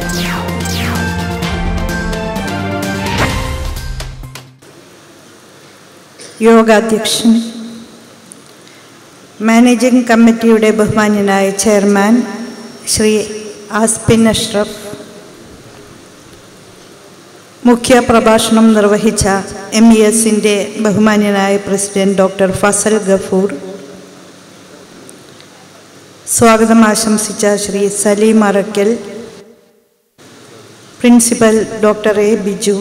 യോഗാധ്യക്ഷൻ managing കമ്മിറ്റിയുടെ ബഹുമാന്യനായ chairman Shri ആസ്പിൻ Ashraf മുഖ്യ പ്രഭാഷണം നിർവഹിച്ച എം ഇ എസിൻ്റെ ബഹുമാന്യനായ പ്രസിഡന്റ് ഡോക്ടർ ഫസൽ ഗഫൂർ സ്വാഗതം ആശംസിച്ച Shri Saleem Arakkal principal doctor A Biju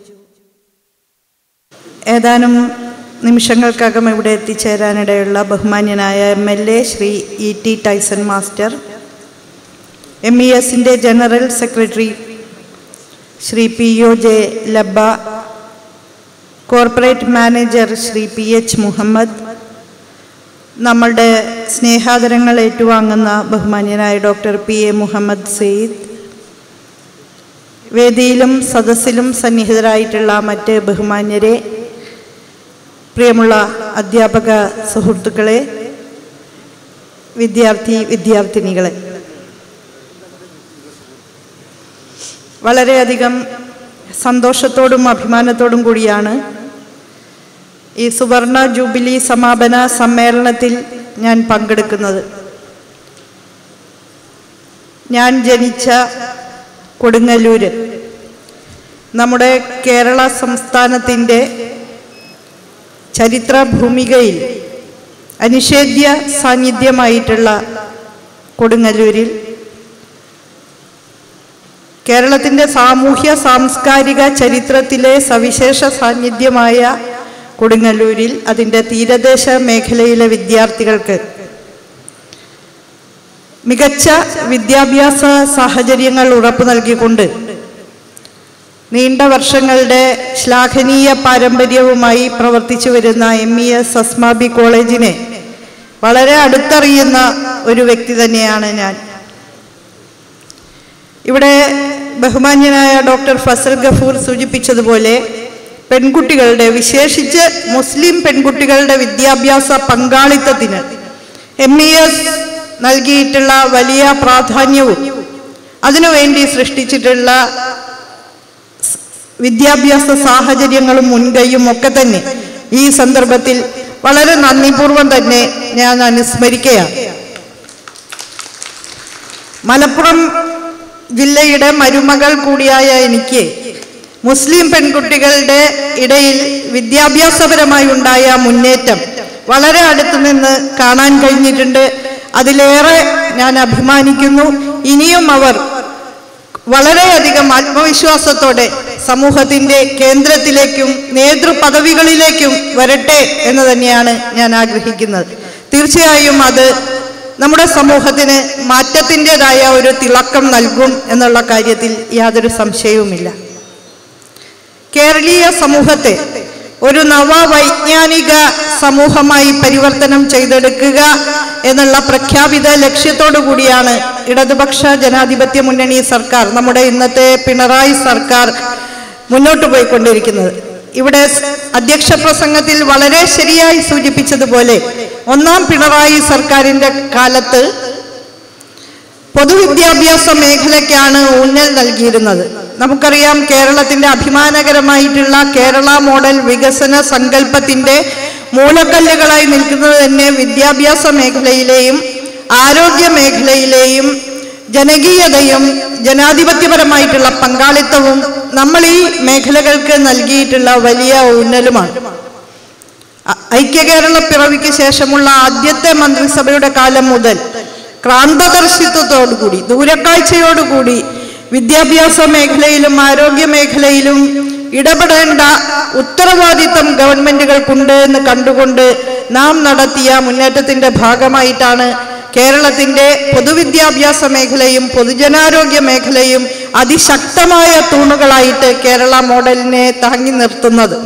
ഏതാനും നിമിഷങ്ങൾക്കകം ഇവിടെ എത്തിച്ചേരാനിടയുള്ള ബഹുമാന്യനായ M L A Shri E T Tyson master M E എസിൻ്റെ general secretary Shri P O J Labba corporate manager Shri P H Muhammad നമ്മളുടെ സ്നേഹാദരങ്ങൾ ഏറ്റുവാങ്ങുന്ന ബഹുമാന്യനായ doctor P A Muhammad Sayed വേദിയിലും സദസ്സിലും സന്നിഹിതരായിട്ടുള്ള മറ്റ് ബഹുമാന്യരെ പ്രിയമുള്ള അധ്യാപക സുഹൃത്തുക്കളെ വിദ്യാർത്ഥി വിദ്യാർത്ഥിനികളെ വളരെയധികം സന്തോഷത്തോടും അഭിമാനത്തോടും കൂടിയാണ് ഈ സുവർണ ജൂബിലി സമാപന സമ്മേളനത്തിൽ ഞാൻ പങ്കെടുക്കുന്നത് ഞാൻ ജനിച്ച കൊടുങ്ങല്ലൂര് നമ്മുടെ കേരള സംസ്ഥാനത്തിൻ്റെ ചരിത്ര ഭൂമികയിൽ അനിഷേധ്യ സാന്നിധ്യമായിട്ടുള്ള കൊടുങ്ങല്ലൂരിൽ കേരളത്തിൻ്റെ സാമൂഹ്യ സാംസ്കാരിക ചരിത്രത്തിലെ സവിശേഷ സാന്നിധ്യമായ കൊടുങ്ങല്ലൂരിൽ അതിൻ്റെ തീരദേശ മേഖലയിലെ വിദ്യാർത്ഥികൾക്ക് മികച്ച വിദ്യാഭ്യാസ സാഹചര്യങ്ങൾ ഉറപ്പു നൽകിക്കൊണ്ട് നീണ്ട വർഷങ്ങളുടെ ശ്ലാഘനീയ പാരമ്പര്യവുമായി പ്രവർത്തിച്ചു വരുന്ന എം ഇ എസ് അസ്മാബി കോളേജിനെ വളരെ അടുത്തറിയുന്ന ഒരു വ്യക്തി തന്നെയാണ് ഞാൻ ഇവിടെ ബഹുമാന്യനായ ഡോക്ടർ ഫസൽ ഗഫൂർ സൂചിപ്പിച്ചതുപോലെ പെൺകുട്ടികളുടെ വിശേഷിച്ച് മുസ്ലിം പെൺകുട്ടികളുടെ വിദ്യാഭ്യാസ പങ്കാളിത്തത്തിന് എം ഇ എസ് നൽകിയിട്ടുള്ള വലിയ പ്രാധാന്യവും അതിനുവേണ്ടി സൃഷ്ടിച്ചിട്ടുള്ള വിദ്യാഭ്യാസ സാഹചര്യങ്ങളും മുൻകൈയും ഒക്കെ തന്നെ ഈ സന്ദർഭത്തിൽ വളരെ നന്ദിപൂർവം തന്നെ ഞാൻ അനുസ്മരിക്കുകയാണ് മലപ്പുറം ജില്ലയുടെ മരുമകൾ കൂടിയായ എനിക്ക് മുസ്ലിം പെൺകുട്ടികളുടെ ഇടയിൽ വിദ്യാഭ്യാസപരമായി ഉണ്ടായ മുന്നേറ്റം വളരെ അടുത്തു നിന്ന് കാണാൻ കഴിഞ്ഞിട്ടുണ്ട് അതിലേറെ ഞാൻ അഭിമാനിക്കുന്നു ഇനിയും അവർ വളരെയധികം ആത്മവിശ്വാസത്തോടെ സമൂഹത്തിന്റെ കേന്ദ്രത്തിലേക്കും നേതൃപദവികളിലേക്കും വരട്ടെ എന്ന് തന്നെയാണ് ഞാൻ ആഗ്രഹിക്കുന്നത് തീർച്ചയായും അത് നമ്മുടെ സമൂഹത്തിന് മാറ്റത്തിൻ്റെതായ ഒരു തിളക്കം നൽകും എന്നുള്ള കാര്യത്തിൽ യാതൊരു സംശയവുമില്ല കേരളീയ സമൂഹത്തെ ഒരു നവവൈജ്ഞാനിക സമൂഹമായി പരിവർത്തനം ചെയ്തെടുക്കുക എന്നുള്ള പ്രഖ്യാപിത ലക്ഷ്യത്തോടു കൂടിയാണ് ഇടതുപക്ഷ ജനാധിപത്യ മുന്നണി സർക്കാർ നമ്മുടെ ഇന്നത്തെ പിണറായി സർക്കാർ മുന്നോട്ട് പോയിക്കൊണ്ടിരിക്കുന്നത് ഇവിടെ അധ്യക്ഷ പ്രസംഗത്തിൽ വളരെ ശരിയായി സൂചിപ്പിച്ചതുപോലെ ഒന്നാം പിണറായി സർക്കാരിന്റെ കാലത്ത് പൊതുവിദ്യാഭ്യാസ മേഖലയ്ക്കാണ് ഊന്നൽ നൽകിയിരുന്നത് നമുക്കറിയാം കേരളത്തിന്റെ അഭിമാനകരമായിട്ടുള്ള കേരള മോഡൽ വികസന സങ്കല്പത്തിന്റെ മൂലക്കല്ലുകളായി നിൽക്കുന്നത് തന്നെ വിദ്യാഭ്യാസ മേഖലയിലെയും ആരോഗ്യ മേഖലയിലെയും ജനകീയതയും ജനാധിപത്യപരമായിട്ടുള്ള പങ്കാളിത്തവും നമ്മൾ ഈ മേഖലകൾക്ക് നൽകിയിട്ടുള്ള വലിയ ഊന്നലുമാണ് ഐക്യ കേരള പിറവിക്ക് ശേഷമുള്ള ആദ്യത്തെ മന്ത്രിസഭയുടെ കാലം മുതൽ ക്രാന്തദർശിത്വത്തോടുകൂടി ദൂരക്കാഴ്ചയോടുകൂടി വിദ്യാഭ്യാസ മേഖലയിലും ആരോഗ്യ മേഖലയിലും ഇടപെടേണ്ട ഉത്തരവാദിത്തം ഗവൺമെന്റുകൾക്കുണ്ട് എന്ന് കണ്ടുകൊണ്ട് നാം നടത്തിയ മുന്നേറ്റത്തിന്റെ ഭാഗമായിട്ടാണ് കേരളത്തിന്റെ പൊതുവിദ്യാഭ്യാസ മേഖലയും പൊതുജനാരോഗ്യ മേഖലയും അതിശക്തമായ തൂണുകളായിട്ട് കേരള മോഡലിനെ താങ്ങി നിർത്തുന്നത്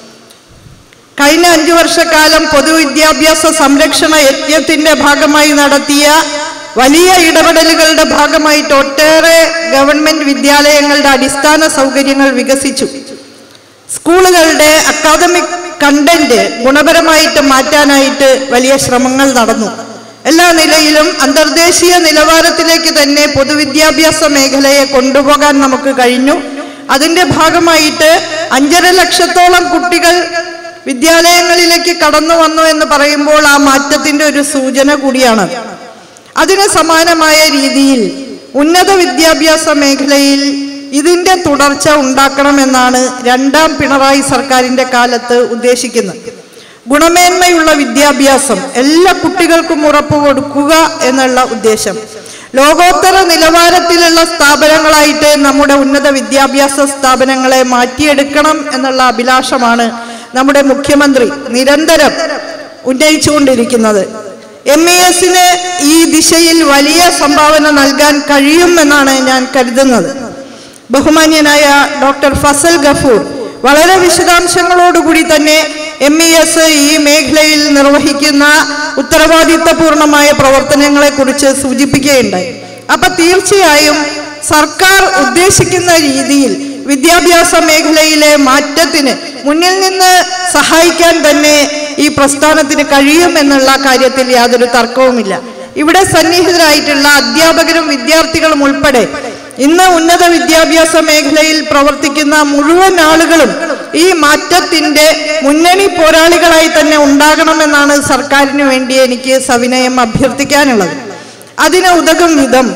കഴിഞ്ഞ അഞ്ചു വർഷക്കാലം പൊതുവിദ്യാഭ്യാസ സംരക്ഷണ യജ്ഞത്തിന്റെ ഭാഗമായി നടത്തിയ വലിയ ഇടപെടലുകളുടെ ഭാഗമായിട്ട് ഒട്ടേറെ ഗവൺമെന്റ് വിദ്യാലയങ്ങളുടെ അടിസ്ഥാന സൗകര്യങ്ങൾ വികസിച്ചു സ്കൂളുകളുടെ അക്കാദമിക് കണ്ടന്റ് ഗുണപരമായിട്ട് മാറ്റാനായിട്ട് വലിയ ശ്രമങ്ങൾ നടന്നു എല്ലാ നിലയിലും അന്തർദേശീയ നിലവാരത്തിലേക്ക് തന്നെ പൊതുവിദ്യാഭ്യാസ മേഖലയെ കൊണ്ടുപോകാൻ നമുക്ക് കഴിഞ്ഞു അതിന്റെ ഭാഗമായിട്ട് അഞ്ചര ലക്ഷത്തോളം കുട്ടികൾ വിദ്യാലയങ്ങളിലേക്ക് കടന്നു വന്നു എന്ന് പറയുമ്പോൾ ആ മാറ്റത്തിന്റെ ഒരു സൂചന കൂടിയാണ് അതിന് സമാനമായ രീതിയിൽ ഉന്നത വിദ്യാഭ്യാസ മേഖലയിൽ ഇതിന്റെ തുടർച്ച ഉണ്ടാക്കണമെന്നാണ് രണ്ടാം പിണറായി സർക്കാരിന്റെ കാലത്ത് ഉദ്ദേശിക്കുന്നത് ഗുണമേന്മയുള്ള വിദ്യാഭ്യാസം എല്ലാ കുട്ടികൾക്കും ഉറപ്പ് കൊടുക്കുക എന്നുള്ള ഉദ്ദേശം ലോകോത്തര നിലവാരത്തിലുള്ള സ്ഥാപനങ്ങളായിട്ട് നമ്മുടെ ഉന്നത വിദ്യാഭ്യാസ സ്ഥാപനങ്ങളെ മാറ്റിയെടുക്കണം എന്നുള്ള അഭിലാഷമാണ് നമ്മുടെ മുഖ്യമന്ത്രി നിരന്തരം ഉന്നയിച്ചുകൊണ്ടിരിക്കുന്നത് എം ഇ എസിന് ഈ ദിശയിൽ വലിയ സംഭാവന നൽകാൻ കഴിയുമെന്നാണ് ഞാൻ കരുതുന്നത് ബഹുമാന്യനായ ഡോക്ടർ ഫസൽ ഗഫൂർ വളരെ വിശദാംശങ്ങളോടുകൂടി തന്നെ എം ഇ എസ് ഈ മേഖലയിൽ നിർവഹിക്കുന്ന ഉത്തരവാദിത്തപൂർണമായ പ്രവർത്തനങ്ങളെ കുറിച്ച് സൂചിപ്പിക്കുകയുണ്ടായി അപ്പൊ തീർച്ചയായും സർക്കാർ ഉദ്ദേശിക്കുന്ന രീതിയിൽ വിദ്യാഭ്യാസ മേഖലയിലെ മാറ്റത്തിന് മുന്നിൽ നിന്ന് സഹായിക്കാൻ തന്നെ ഈ പ്രസ്ഥാനത്തിന് കഴിയുമെന്നുള്ള കാര്യത്തിൽ യാതൊരു തർക്കവുമില്ല ഇവിടെ സന്നിഹിതരായിട്ടുള്ള അധ്യാപകരും വിദ്യാർത്ഥികളും ഉൾപ്പെടെ ഇന്ന് ഉന്നത വിദ്യാഭ്യാസ മേഖലയിൽ പ്രവർത്തിക്കുന്ന മുഴുവൻ ആളുകളും ഈ മാറ്റത്തിന്റെ മുന്നണി പോരാളികളായി തന്നെ ഉണ്ടാകണമെന്നാണ് സർക്കാരിന് വേണ്ടി എനിക്ക് സവിനയം അഭ്യർത്ഥിക്കാനുള്ളത് അതിന് ഉതകും വിധം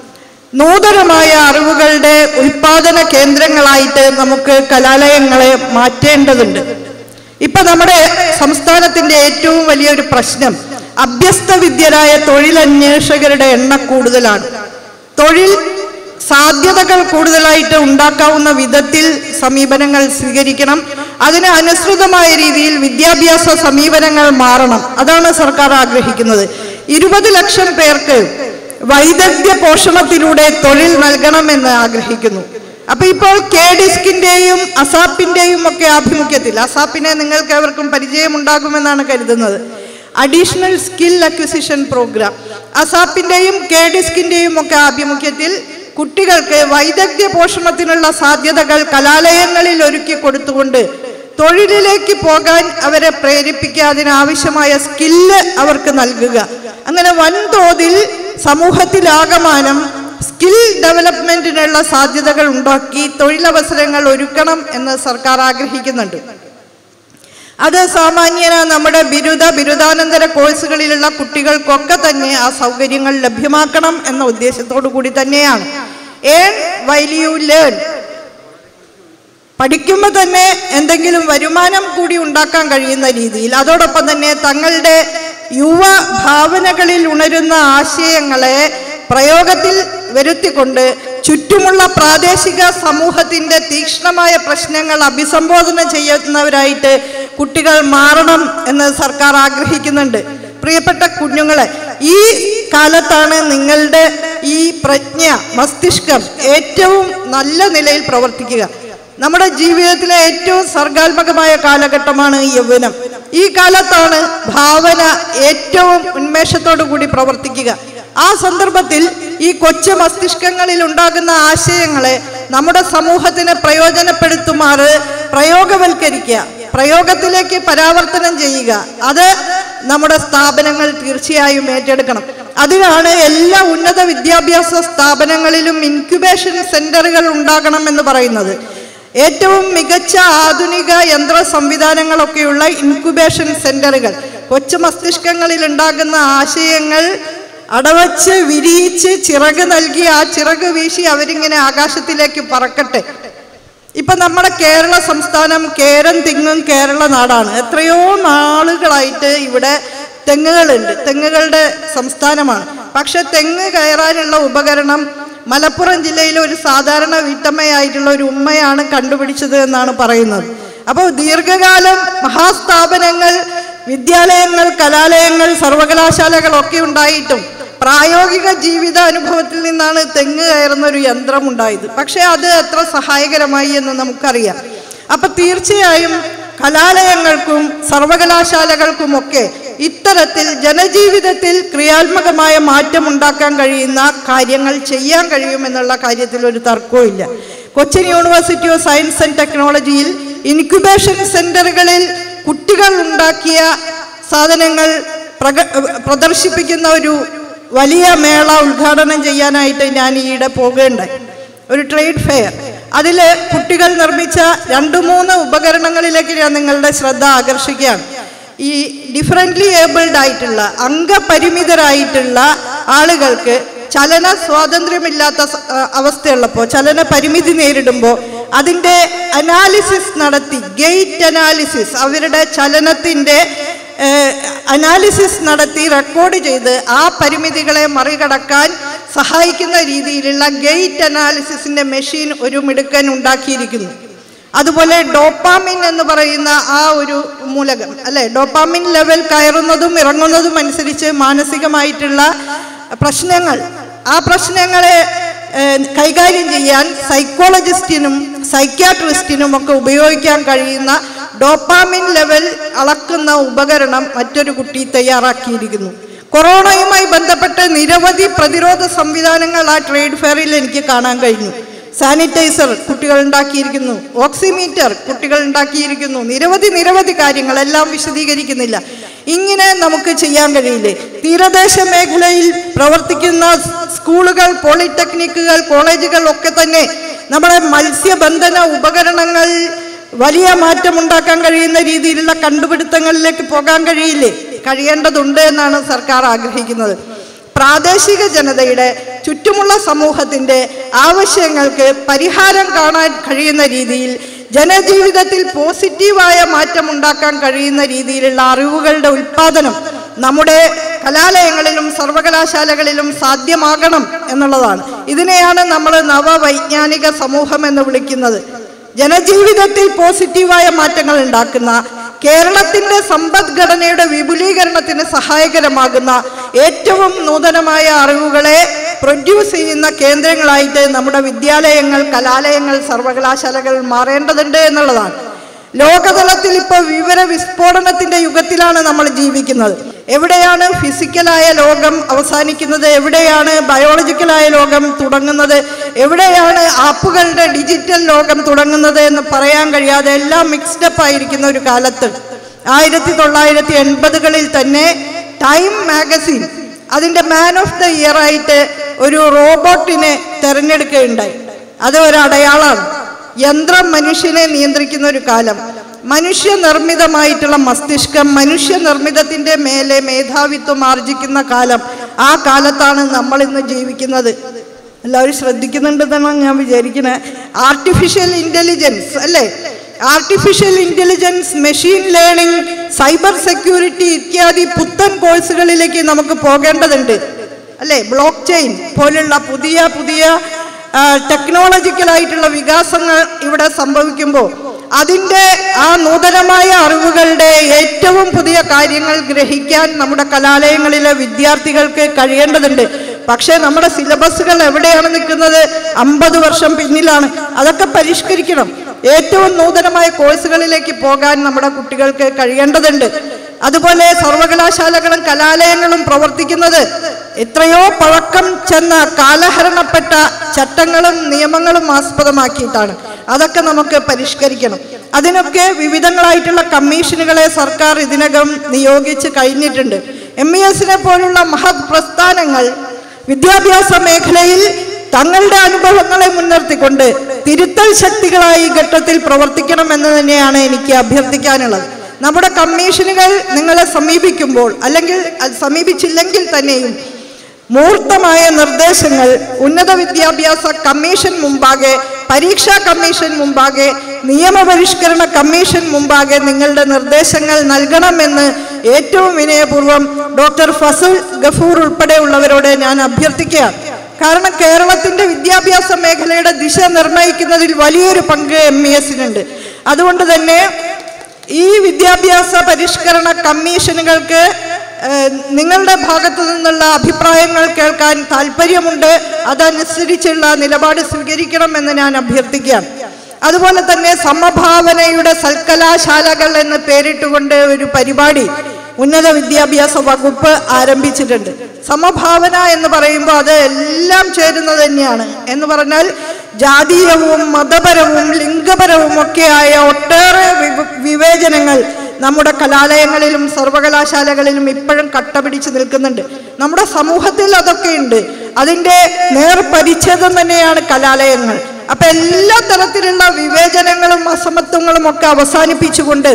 നൂതനമായ അറിവുകളുടെ ഉൽപാദന കേന്ദ്രങ്ങളായിട്ട് നമുക്ക് കലാലയങ്ങളെ മാറ്റേണ്ടതുണ്ട് ഇപ്പൊ നമ്മുടെ സംസ്ഥാനത്തിന്റെ ഏറ്റവും വലിയൊരു പ്രശ്നം അഭ്യസ്ത വിദ്യരായ തൊഴിലന്വേഷകരുടെ എണ്ണം കൂടുതലാണ് തൊഴിൽ സാധ്യതകൾ കൂടുതലായിട്ട് ഉണ്ടാക്കാവുന്ന വിധത്തിൽ സമീപനങ്ങൾ സ്വീകരിക്കണം അതിന് അനുസൃതമായ രീതിയിൽ വിദ്യാഭ്യാസ സമീപനങ്ങൾ മാറണം അതാണ് സർക്കാർ ആഗ്രഹിക്കുന്നത് ഇരുപത് ലക്ഷം പേർക്ക് വൈദഗ്ധ്യ പോഷണത്തിലൂടെ തൊഴിൽ നൽകണമെന്ന് ആഗ്രഹിക്കുന്നു അപ്പൊ ഇപ്പോൾ കെ ഡിസ്കിന്റെയും അസാപ്പിന്റെയും ഒക്കെ ആഭിമുഖ്യത്തിൽ അസാപ്പിനെ നിങ്ങൾക്ക് ഏവർക്കും പരിചയമുണ്ടാകുമെന്നാണ് കരുതുന്നത് അഡീഷണൽ സ്കിൽ അക്വിസിഷൻ പ്രോഗ്രാം അസാപ്പിന്റെയും കെ ഡിസ്കിന്റെയും ഒക്കെ ആഭിമുഖ്യത്തിൽ കുട്ടികൾക്ക് വൈദഗ്ധ്യ പോഷണത്തിനുള്ള സാധ്യതകൾ കലാലയങ്ങളിൽ ഒരുക്കി കൊടുത്തുകൊണ്ട് തൊഴിലിലേക്ക് പോകാൻ അവരെ പ്രേരിപ്പിക്കുക അതിനാവശ്യമായ സ്കില്ല് അവർക്ക് നൽകുക അങ്ങനെ വൻതോതിൽ സമൂഹത്തിലാകമാനം സ്കിൽ ഡെവലപ്മെന്റിനുള്ള സാധ്യതകൾ ഉണ്ടാക്കി തൊഴിലവസരങ്ങൾ ഒരുക്കണം എന്ന് സർക്കാർ ആഗ്രഹിക്കുന്നുണ്ട് അത് സാമാന്യന നമ്മുടെ ബിരുദ ബിരുദാനന്തര കോഴ്സുകളിലുള്ള കുട്ടികൾക്കൊക്കെ തന്നെ ആ സൗകര്യങ്ങൾ ലഭ്യമാക്കണം എന്ന ഉദ്ദേശത്തോടു കൂടി തന്നെയാണ് ഏൺ വൈൽ യു ലേൺ പഠിക്കുമ്പോൾ തന്നെ എന്തെങ്കിലും വരുമാനം കൂടി ഉണ്ടാക്കാൻ കഴിയുന്ന രീതിയിൽ അതോടൊപ്പം തന്നെ തങ്ങളുടെ യുവ ഭാവനകളിൽ ഉണരുന്ന ആശയങ്ങളെ പ്രയോഗത്തിൽ വരുത്തിക്കൊണ്ട് ചുറ്റുമുള്ള പ്രാദേശിക സമൂഹത്തിന്റെ തീക്ഷ്ണമായ പ്രശ്നങ്ങൾ അഭിസംബോധന ചെയ്യുന്നവരായിട്ട് കുട്ടികൾ മാറണം എന്ന് സർക്കാർ ആഗ്രഹിക്കുന്നുണ്ട് പ്രിയപ്പെട്ട കുഞ്ഞുങ്ങളെ ഈ കാലത്താണ് നിങ്ങളുടെ ഈ പ്രജ്ഞ മസ്തിഷ്കം ഏറ്റവും നല്ല നിലയിൽ പ്രവർത്തിക്കുക നമ്മുടെ ജീവിതത്തിലെ ഏറ്റവും സർഗാത്മകമായ കാലഘട്ടമാണ് യൗവനം ഈ കാലത്താണ് ഭാവന ഏറ്റവും ഉന്മേഷത്തോടു കൂടി പ്രവർത്തിക്കുക ആ സന്ദർഭത്തിൽ ഈ കൊച്ചു മസ്തിഷ്കങ്ങളിൽ ഉണ്ടാകുന്ന ആശയങ്ങളെ നമ്മുടെ സമൂഹത്തിന് പ്രയോജനപ്പെടുത്തുമാറ് പ്രയോഗവൽക്കരിക്കുക പ്രയോഗത്തിലേക്ക് പരാവർത്തനം ചെയ്യുക അത് നമ്മുടെ സ്ഥാപനങ്ങൾ തീർച്ചയായും ഏറ്റെടുക്കണം അതിനാണ് എല്ലാ ഉന്നത വിദ്യാഭ്യാസ സ്ഥാപനങ്ങളിലും ഇൻക്യുബേഷൻ സെന്ററുകൾ ഉണ്ടാകണം എന്ന് പറയുന്നത് ഏറ്റവും മികച്ച ആധുനിക യന്ത്ര സംവിധാനങ്ങളൊക്കെയുള്ള ഇൻക്യുബേഷൻ സെന്ററുകൾ കൊച്ചു മസ്തിഷ്കങ്ങളിൽ ഉണ്ടാകുന്ന ആശയങ്ങൾ അടവച്ച് വിരിയിച്ച് ചിറക് നൽകി ആ ചിറക് വീശി അവരിങ്ങനെ ആകാശത്തിലേക്ക് പറക്കട്ടെ ഇപ്പൊ നമ്മുടെ കേരള സംസ്ഥാനം കേരം തിങ്ങും കേരള നാടാണ് എത്രയോ നാളുകളായിട്ട് ഇവിടെ തെങ്ങുകളുണ്ട് തെങ്ങുകളുടെ സംസ്ഥാനമാണ് പക്ഷെ തെങ്ങ് കയറാനുള്ള ഉപകരണം മലപ്പുറം ജില്ലയിലെ ഒരു സാധാരണ വീട്ടമ്മയായിട്ടുള്ള ഒരു ഉമ്മയാണ് കണ്ടുപിടിച്ചത് എന്നാണ് പറയുന്നത് അപ്പോൾ ദീർഘകാലം മഹാസ്ഥാപനങ്ങൾ വിദ്യാലയങ്ങൾ കലാലയങ്ങൾ സർവകലാശാലകളൊക്കെ ഉണ്ടായിട്ടും പ്രായോഗിക ജീവിത അനുഭവത്തിൽ നിന്നാണ് തെങ്ങ് കയറുന്ന ഒരു യന്ത്രം ഉണ്ടായത് പക്ഷെ അത് എത്ര സഹായകരമായി എന്ന് നമുക്കറിയാം അപ്പൊ തീർച്ചയായും കലാലയങ്ങൾക്കും സർവകലാശാലകൾക്കുമൊക്കെ ഇത്തരത്തിൽ ജനജീവിതത്തിൽ ക്രിയാത്മകമായ മാറ്റം ഉണ്ടാക്കാൻ കഴിയുന്ന കാര്യങ്ങൾ ചെയ്യാൻ കഴിയുമെന്നുള്ള കാര്യത്തിൽ ഒരു തർക്കവും Cochin university of science and ടെക്നോളജിയിൽ ഇൻക്യുബേഷൻ സെന്ററുകളിൽ കുട്ടികൾ ഉണ്ടാക്കിയ സാധനങ്ങൾ പ്രക പ്രദർശിപ്പിക്കുന്ന ഒരു വലിയ മേള ഉദ്ഘാടനം ചെയ്യാനായിട്ട് ഞാൻ ഈയിടെ പോകുകയുണ്ടായി ഒരു ട്രേഡ് ഫെയർ അതിൽ കുട്ടികൾ നിർമ്മിച്ച രണ്ട് മൂന്ന് ഉപകരണങ്ങളിലേക്ക് ഞാൻ നിങ്ങളുടെ ശ്രദ്ധ ആകർഷിക്കുകയാണ് ഈ ഡിഫറൻ്റ്ലി ഏബിൾഡ് ആയിട്ടുള്ള അംഗപരിമിതരായിട്ടുള്ള ആളുകൾക്ക് ചലന സ്വാതന്ത്ര്യമില്ലാത്ത സ- ആ, അവസ്ഥയുള്ളപ്പോൾ ചലന പരിമിതി നേരിടുമ്പോൾ അതിൻ്റെ അനാലിസിസ് നടത്തി ഗേറ്റ് അനാലിസിസ് അവരുടെ ചലനത്തിൻ്റെ അനാലിസിസ് നടത്തി റെക്കോർഡ് ചെയ്ത് ആ പരിമിതികളെ മറികടക്കാൻ സഹായിക്കുന്ന രീതിയിലുള്ള ഗേറ്റ് അനാലിസിസിൻ്റെ മെഷീൻ ഒരു മിടുക്കൻ ഉണ്ടാക്കിയിരിക്കുന്നു അതുപോലെ ഡോപ്പാമിൻ എന്ന് പറയുന്ന ആ ഒരു മൂലകം അല്ലെ ഡോപ്പാമിൻ ലെവൽ കയറുന്നതും ഇറങ്ങുന്നതും അനുസരിച്ച് മാനസികമായിട്ടുള്ള പ്രശ്നങ്ങൾ ആ പ്രശ്നങ്ങളെ ഏഹ്, കൈകാര്യം ചെയ്യാൻ സൈക്കോളജിസ്റ്റിനും സൈക്യാട്രിസ്റ്റിനും ഒക്കെ ഉപയോഗിക്കാൻ കഴിയുന്ന ഡോപ്പാമിൻ ലെവൽ അളക്കുന്ന ഉപകരണം മറ്റൊരു കുട്ടി തയ്യാറാക്കിയിരിക്കുന്നു കൊറോണയുമായി ബന്ധപ്പെട്ട് നിരവധി പ്രതിരോധ സംവിധാനങ്ങൾ ആ ട്രേഡ് ഫെയറിൽ എനിക്ക് കാണാൻ കഴിഞ്ഞു സാനിറ്റൈസർ കുട്ടികൾ ഉണ്ടാക്കിയിരിക്കുന്നു ഓക്സിമീറ്റർ കുട്ടികൾ ഉണ്ടാക്കിയിരിക്കുന്നു നിരവധി നിരവധി കാര്യങ്ങൾ എല്ലാം വിശദീകരിക്കുന്നില്ല ഇങ്ങനെ നമുക്ക് ചെയ്യാൻ കഴിയില്ലേ തീരദേശ മേഖലയിൽ പ്രവർത്തിക്കുന്ന സ്കൂളുകൾ പോളിടെക്നിക്കുകൾ കോളേജുകൾ ഒക്കെ തന്നെ നമ്മുടെ മത്സ്യബന്ധന ഉപകരണങ്ങൾ വലിയ മാറ്റം ഉണ്ടാക്കാൻ കഴിയുന്ന രീതിയിലുള്ള കണ്ടുപിടുത്തങ്ങളിലേക്ക് പോകാൻ കഴിയില്ലേ കഴിയേണ്ടതുണ്ട് എന്നാണ് സർക്കാർ ആഗ്രഹിക്കുന്നത് പ്രാദേശിക ജനതയുടെ ചുറ്റുമുള്ള സമൂഹത്തിൻ്റെ ആവശ്യങ്ങൾക്ക് പരിഹാരം കാണാൻ കഴിയുന്ന രീതിയിൽ ജനജീവിതത്തിൽ പോസിറ്റീവായ മാറ്റം ഉണ്ടാക്കാൻ കഴിയുന്ന രീതിയിലുള്ള അറിവുകളുടെ ഉൽപ്പാദനം നമ്മുടെ കലാലയങ്ങളിലും സർവകലാശാലകളിലും സാധ്യമാകണം എന്നുള്ളതാണ് ഇതിനെയാണ് നമ്മൾ നവവൈജ്ഞാനിക സമൂഹം എന്ന് വിളിക്കുന്നത് ജനജീവിതത്തിൽ പോസിറ്റീവായ മാറ്റങ്ങൾ ഉണ്ടാക്കുന്ന കേരളത്തിന്റെ സമ്പദ്ഘടനയുടെ വിപുലീകരണത്തിന് സഹായകരമാകുന്ന ഏറ്റവും നൂതനമായ അറിവുകളെ പ്രൊഡ്യൂസ് ചെയ്യുന്ന കേന്ദ്രങ്ങളായിട്ട് നമ്മുടെ വിദ്യാലയങ്ങൾ കലാലയങ്ങൾ സർവകലാശാലകൾ മാറേണ്ടതുണ്ട് എന്നുള്ളതാണ് ലോകതലത്തിൽ ഇപ്പോൾ വിവര വിസ്ഫോടനത്തിന്റെ യുഗത്തിലാണ് നമ്മൾ ജീവിക്കുന്നത് എവിടെയാണ് ഫിസിക്കലായ ലോകം അവസാനിക്കുന്നത് എവിടെയാണ് ബയോളജിക്കലായ ലോകം തുടങ്ങുന്നത് എവിടെയാണ് ആപ്പുകളുടെ ഡിജിറ്റൽ ലോകം തുടങ്ങുന്നത് എന്ന് പറയാൻ കഴിയാതെ എല്ലാം മിക്സ്ഡപ്പ് ആയിരിക്കുന്ന ഒരു കാലത്ത് ആയിരത്തി തൊള്ളായിരത്തി എൺപതുകളിൽ തന്നെ ടൈം മാഗസിൻ അതിൻ്റെ മാൻ ഓഫ് ദ ഇയർ ആയിട്ട് ഒരു റോബോട്ടിനെ തിരഞ്ഞെടുക്കുകയുണ്ടായി അത് ഒരു അടയാളമാണ് യന്ത്രം മനുഷ്യനെ നിയന്ത്രിക്കുന്ന ഒരു കാലം മനുഷ്യ നിർമ്മിതമായിട്ടുള്ള മസ്തിഷ്കം മനുഷ്യ നിർമ്മിതത്തിന്റെ മേലെ മേധാവിത്വം ആർജിക്കുന്ന കാലം ആ കാലത്താണ് നമ്മൾ ഇന്ന് ജീവിക്കുന്നത് എല്ലാവരും ശ്രദ്ധിക്കുന്നുണ്ടെന്നാണ് ഞാൻ വിചാരിക്കുന്നത് ആർട്ടിഫിഷ്യൽ ഇന്റലിജൻസ് അല്ലേ artificial intelligence machine learning cyber security ഇത്യാദി പുത്തൻ കോഴ്സുകളിലേക്ക് നമുക്ക് പോകേണ്ടതുണ്ട് അല്ലേ ബ്ലോക്ക് ചെയിൻ പോലുള്ള പുതിയ പുതിയ ടെക്നോളജിക്കലായിട്ടുള്ള വികാസങ്ങൾ ഇവിടെ സംഭവിക്കുമ്പോൾ അതിൻ്റെ ആ നൂതനമായ അറിവുകളുടെ ഏറ്റവും പുതിയ കാര്യങ്ങൾ ഗ്രഹിക്കാൻ നമ്മുടെ കലാലയങ്ങളിലെ വിദ്യാർത്ഥികൾക്ക് കഴിയേണ്ടതുണ്ട് പക്ഷേ നമ്മുടെ സിലബസുകൾ എവിടെയാണ് നിൽക്കുന്നത് അമ്പത് വർഷം പിന്നിലാണ് അതൊക്കെ പരിഷ്കരിക്കണം ഏറ്റവും നൂതനമായ കോഴ്സുകളിലേക്ക് പോകാൻ നമ്മുടെ കുട്ടികൾക്ക് കഴിയേണ്ടതുണ്ട് അതുപോലെ സർവകലാശാലകളും കലാലയങ്ങളും പ്രവർത്തിക്കുന്നത് എത്രയോ പഴക്കം ചെന്ന കാലഹരണപ്പെട്ട ചട്ടങ്ങളും നിയമങ്ങളും ആസ്പദമാക്കിയിട്ടാണ് അതൊക്കെ നമുക്ക് പരിഷ്കരിക്കണം അതിനൊക്കെ വിവിധങ്ങളായിട്ടുള്ള കമ്മീഷനുകളെ സർക്കാർ ഇതിനകം നിയോഗിച്ച് കഴിഞ്ഞിട്ടുണ്ട് എം ഇ എസിനെ പോലുള്ള മഹത് പ്രസ്ഥാനങ്ങൾ വിദ്യാഭ്യാസ മേഖലയിൽ തങ്ങളുടെ അനുഭവങ്ങളെ മുൻനിർത്തിക്കൊണ്ട് തിരുത്തൽ ശക്തികളായി ഈ ഘട്ടത്തിൽ പ്രവർത്തിക്കണമെന്ന് തന്നെയാണ് എനിക്ക് അഭ്യർത്ഥിക്കാനുള്ളത് നമ്മുടെ കമ്മീഷനുകൾ നിങ്ങളെ സമീപിക്കുമ്പോൾ അല്ലെങ്കിൽ അത് സമീപിച്ചില്ലെങ്കിൽ തന്നെയും മൂർത്തമായ നിർദ്ദേശങ്ങൾ ഉന്നത വിദ്യാഭ്യാസ കമ്മീഷൻ മുമ്പാകെ പരീക്ഷാ കമ്മീഷൻ മുമ്പാകെ നിയമപരിഷ്കരണ കമ്മീഷൻ മുമ്പാകെ നിങ്ങളുടെ നിർദ്ദേശങ്ങൾ നൽകണമെന്ന് ഏറ്റവും വിനയപൂർവ്വം ഡോക്ടർ ഫസൽ ഗഫൂർ ഉൾപ്പെടെയുള്ളവരോട് ഞാൻ അഭ്യർത്ഥിക്കുകയാണ് കാരണം കേരളത്തിന്റെ വിദ്യാഭ്യാസ മേഖലയുടെ ദിശ നിർണ്ണയിക്കുന്നതിൽ വലിയൊരു പങ്ക് എം ഇ എസിനുണ്ട് അതുകൊണ്ട് തന്നെ ഈ വിദ്യാഭ്യാസ പരിഷ്കരണ കമ്മീഷനുകൾക്ക് ഏഹ്, നിങ്ങളുടെ ഭാഗത്തു നിന്നുള്ള അഭിപ്രായങ്ങൾ കേൾക്കാൻ താല്പര്യമുണ്ട് അതനുസരിച്ചുള്ള നിലപാട് സ്വീകരിക്കണമെന്ന് ഞാൻ അഭ്യർത്ഥിക്കുകയാണ് അതുപോലെ തന്നെ സമഭാവനയുടെ സൽക്കലാശാലകൾ എന്ന് പേരിട്ടുകൊണ്ട് ഒരു പരിപാടി ഉന്നത വിദ്യാഭ്യാസ വകുപ്പ് ആരംഭിച്ചിട്ടുണ്ട് സമഭാവന എന്ന് പറയുമ്പോൾ അത് എല്ലാം ചേരുന്നത് തന്നെയാണ് എന്ന് പറഞ്ഞാൽ ജാതീയവും മതപരവും ലിംഗപരവും ഒക്കെയായ ഒട്ടേറെ വിവ- വിവേചനങ്ങൾ നമ്മുടെ കലാലയങ്ങളിലും സർവകലാശാലകളിലും ഇപ്പോഴും കട്ട പിടിച്ച് നിൽക്കുന്നുണ്ട് നമ്മുടെ സമൂഹത്തിൽ അതൊക്കെ ഉണ്ട് അതിൻ്റെ നേർപരിച്ഛേദം തന്നെയാണ് കലാലയങ്ങൾ അപ്പൊ എല്ലാ തരത്തിലുള്ള വിവേചനങ്ങളും അസമത്വങ്ങളും ഒക്കെ അവസാനിപ്പിച്ചുകൊണ്ട്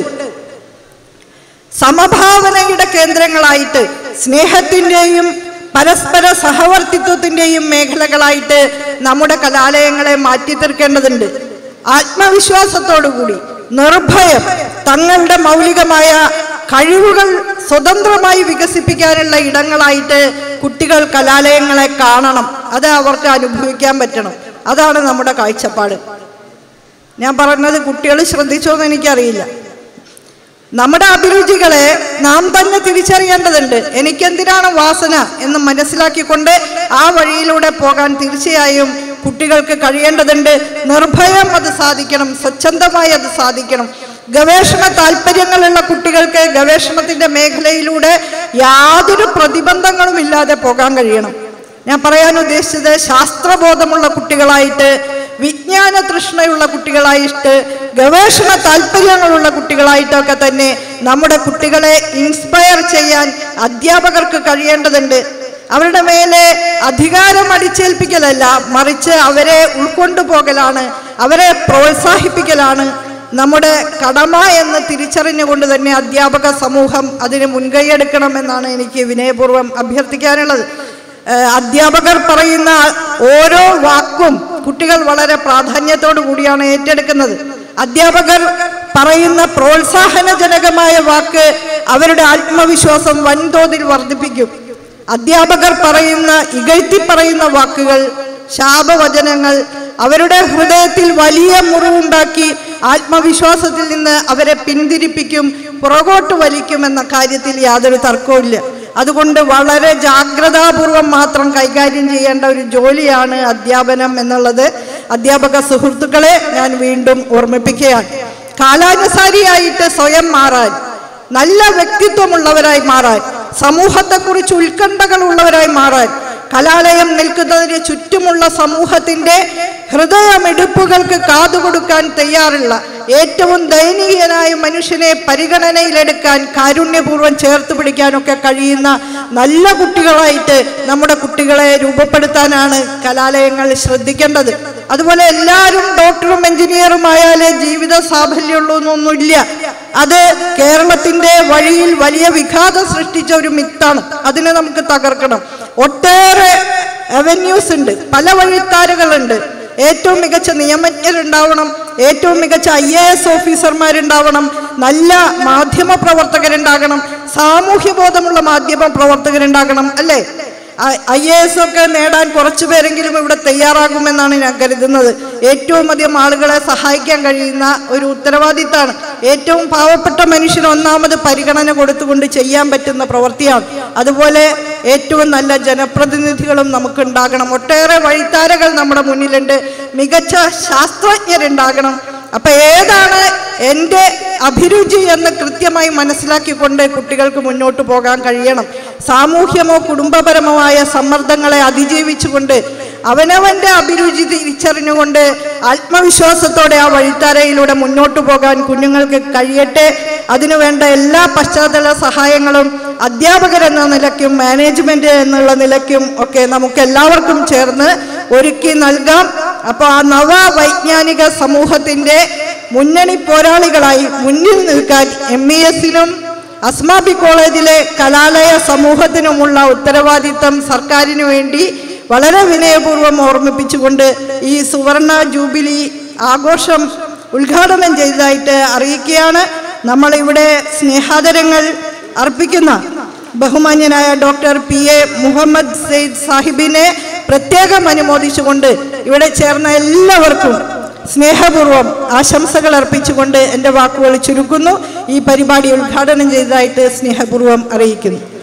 സമഭാവനയുടെ കേന്ദ്രങ്ങളായിട്ട് സ്നേഹത്തിൻ്റെയും പരസ്പര സഹവർത്തിത്വത്തിൻ്റെയും മേഖലകളായിട്ട് നമ്മുടെ കലാലയങ്ങളെ മാറ്റി തീർക്കേണ്ടതുണ്ട് ആത്മവിശ്വാസത്തോടുകൂടി നിർഭയം തങ്ങളുടെ മൗലികമായ കഴിവുകൾ സ്വതന്ത്രമായി വികസിപ്പിക്കാനുള്ള ഇടങ്ങളായിട്ട് കുട്ടികൾ കലാലയങ്ങളെ കാണണം അത് അവർക്ക് അനുഭവിക്കാൻ പറ്റണം അതാണ് നമ്മുടെ കാഴ്ചപ്പാട് ഞാൻ പറഞ്ഞത് കുട്ടികൾ ശ്രദ്ധിച്ചോ എന്ന് എനിക്കറിയില്ല നമ്മുടെ അഭിരുചികളെ നാം തന്നെ തിരിച്ചറിയേണ്ടതുണ്ട് എനിക്കെന്തിനാണ് വാസന എന്ന് മനസ്സിലാക്കിക്കൊണ്ട് ആ വഴിയിലൂടെ പോകാൻ തീർച്ചയായും കുട്ടികൾക്ക് കഴിയേണ്ടതുണ്ട് നിർഭയം അത് സാധിക്കണം സ്വച്ഛന്തമായി അത് സാധിക്കണം ഗവേഷണ താല്പര്യങ്ങളുള്ള കുട്ടികൾക്ക് ഗവേഷണത്തിന്റെ മേഖലയിലൂടെ യാതൊരു പ്രതിബന്ധങ്ങളും ഇല്ലാതെ പോകാൻ കഴിയണം ഞാൻ പറയാൻ ഉദ്ദേശിച്ചത് ശാസ്ത്രബോധമുള്ള കുട്ടികളായിട്ട് വിജ്ഞാന തൃഷ്ണയുള്ള കുട്ടികളായിട്ട് ഗവേഷണ താല്പര്യങ്ങളുള്ള കുട്ടികളായിട്ടൊക്കെ തന്നെ നമ്മുടെ കുട്ടികളെ ഇൻസ്പയർ ചെയ്യാൻ അധ്യാപകർക്ക് കഴിയേണ്ടതുണ്ട് അവരുടെ മേലെ അധികാരം അടിച്ചേൽപ്പിക്കലല്ല മറിച്ച് അവരെ ഉൾക്കൊണ്ടുപോകലാണ് അവരെ പ്രോത്സാഹിപ്പിക്കലാണ് നമ്മുടെ കടമ എന്ന് തിരിച്ചറിഞ്ഞുകൊണ്ട് തന്നെ അധ്യാപക സമൂഹം അതിന് മുൻകൈയെടുക്കണമെന്നാണ് എനിക്ക് വിനയപൂർവ്വം അഭ്യർത്ഥിക്കാനുള്ളത് ഏഹ് അധ്യാപകർ പറയുന്ന ഓരോ വാക്കും കുട്ടികൾ വളരെ പ്രാധാന്യത്തോടു കൂടിയാണ് ഏറ്റെടുക്കുന്നത് അധ്യാപകർ പറയുന്ന പ്രോത്സാഹനജനകമായ വാക്ക് അവരുടെ ആത്മവിശ്വാസം വൻതോതിൽ വർദ്ധിപ്പിക്കും അധ്യാപകർ പറയുന്ന ഇകഴ്ത്തി പറയുന്ന വാക്കുകൾ ശാപവചനങ്ങൾ അവരുടെ ഹൃദയത്തിൽ വലിയ മുറിവുണ്ടാക്കി ആത്മവിശ്വാസത്തിൽ നിന്ന് അവരെ പിന്തിരിപ്പിക്കും പുറകോട്ട് വലിക്കുമെന്ന കാര്യത്തിൽ യാതൊരു തർക്കവുമില്ല അതുകൊണ്ട് വളരെ ജാഗ്രതാപൂർവം മാത്രം കൈകാര്യം ചെയ്യേണ്ട ഒരു ജോലിയാണ് അധ്യാപനം എന്നുള്ളത് അധ്യാപക സുഹൃത്തുക്കളെ ഞാൻ വീണ്ടും ഓർമ്മിപ്പിക്കുകയാണ് കാലാനുസാരിയായിട്ട് സ്വയം മാറാൻ നല്ല വ്യക്തിത്വമുള്ളവരായി മാറാൻ സമൂഹത്തെക്കുറിച്ച് ഉത്കണ്ഠകൾ ഉള്ളവരായി മാറാൻ കലാലയം നിൽക്കുന്നതിന് ചുറ്റുമുള്ള സമൂഹത്തിന്റെ ഹൃദയമിടിപ്പുകൾക്ക് കാതുകൊടുക്കാൻ തയ്യാറുള്ള ഏറ്റവും ദയനീയനായ മനുഷ്യനെ പരിഗണനയിലെടുക്കാൻ കാരുണ്യപൂർവ്വം ചേർത്ത് പിടിക്കാനൊക്കെ കഴിയുന്ന നല്ല കുട്ടികളായിട്ട് നമ്മുടെ കുട്ടികളെ രൂപപ്പെടുത്താനാണ് കലാലയങ്ങൾ ശ്രദ്ധിക്കേണ്ടത് അതുപോലെ എല്ലാവരും ഡോക്ടറും എഞ്ചിനീയറും ആയാലേ ജീവിത സാഫല്യമുള്ളൂ എന്നൊന്നുമില്ല അത് കേരളത്തിന്റെ വഴിയിൽ വലിയ വിഘാതം സൃഷ്ടിച്ച ഒരു മിത്താണ് അതിനെ നമുക്ക് തകർക്കണം ഒട്ടേറെ അവന്യൂസ് ഉണ്ട് പല വഴിത്താരകളുണ്ട് ഏറ്റവും മികച്ച നിയമജ്ഞരുണ്ടാവണം ഏറ്റവും മികച്ച ഐ എ എസ് ഓഫീസർമാരുണ്ടാവണം നല്ല മാധ്യമ പ്രവർത്തകരുണ്ടാകണം സാമൂഹ്യ ബോധമുള്ള മാധ്യമ പ്രവർത്തകരുണ്ടാകണം അല്ലേ ഐ എ എസ് ഒക്കെ നേടാൻ കുറച്ചു പേരെങ്കിലും ഇവിടെ തയ്യാറാകുമെന്നാണ് ഞാൻ കരുതുന്നത് ഏറ്റവും അധികം ആളുകളെ സഹായിക്കാൻ കഴിയുന്ന ഒരു ഉത്തരവാദിത്തമാണ് ഏറ്റവും പാവപ്പെട്ട മനുഷ്യന് ഒന്നാമത് പരിഗണന കൊടുത്തുകൊണ്ട് ചെയ്യാൻ പറ്റുന്ന പ്രവൃത്തിയാണ് അതുപോലെ ഏറ്റവും നല്ല ജനപ്രതിനിധികളും നമുക്ക് ഉണ്ടാകണം ഒട്ടേറെ വഴിത്താരകൾ നമ്മുടെ മുന്നിലുണ്ട് മികച്ച ശാസ്ത്രജ്ഞരുണ്ടാകണം അപ്പൊ ഏതാണ് എൻ്റെ അഭിരുചി എന്ന് കൃത്യമായി മനസ്സിലാക്കിക്കൊണ്ട് കുട്ടികൾക്ക് മുന്നോട്ട് പോകാൻ കഴിയണം സാമൂഹ്യമോ കുടുംബപരമോ ആയ സമ്മർദ്ദങ്ങളെ അതിജീവിച്ചുകൊണ്ട് അവനവന്റെ അഭിരുചി തിരിച്ചറിഞ്ഞുകൊണ്ട് ആത്മവിശ്വാസത്തോടെ ആ വഴിത്താരയിലൂടെ മുന്നോട്ട് പോകാൻ കുഞ്ഞുങ്ങൾക്ക് കഴിയട്ടെ അതിനുവേണ്ട എല്ലാ പശ്ചാത്തല സഹായങ്ങളും അധ്യാപകരെന്ന നിലയ്ക്കും മാനേജ്മെന്റ് എന്നുള്ള നിലയ്ക്കും ഒക്കെ നമുക്ക് എല്ലാവർക്കും ചേർന്ന് ഒരുക്കി നൽകാം അപ്പോൾ ആ നവ വൈജ്ഞാനിക സമൂഹത്തിന്റെ മുന്നണി പോരാളികളായി മുന്നിൽ നിൽക്കാൻ എം ഇ എസിനും അസ്മാബി കോളേജിലെ കലാലയ സമൂഹത്തിനുമുള്ള ഉത്തരവാദിത്തം സർക്കാരിന് വേണ്ടി വളരെ വിനയപൂർവ്വം ഓർമ്മിപ്പിച്ചുകൊണ്ട് ഈ സുവർണ ജൂബിലി ആഘോഷം ഉദ്ഘാടനം ചെയ്തതായിട്ട് അറിയിക്കുകയാണ് നമ്മളിവിടെ സ്നേഹാദരങ്ങൾ അർപ്പിക്കുന്ന ബഹുമാന്യനായ doctor P A Muhammad Sayed സാഹിബിനെ പ്രത്യേകം അനുമോദിച്ചുകൊണ്ട് ഇവിടെ ചേർന്ന എല്ലാവർക്കും സ്നേഹപൂർവ്വം ആശംസകൾ അർപ്പിച്ചുകൊണ്ട് എൻ്റെ വാക്കുകൾ ചുരുക്കുന്നു ഈ പരിപാടി ഉദ്ഘാടനം ചെയ്തതായിട്ട് സ്നേഹപൂർവ്വം അറിയിക്കുന്നു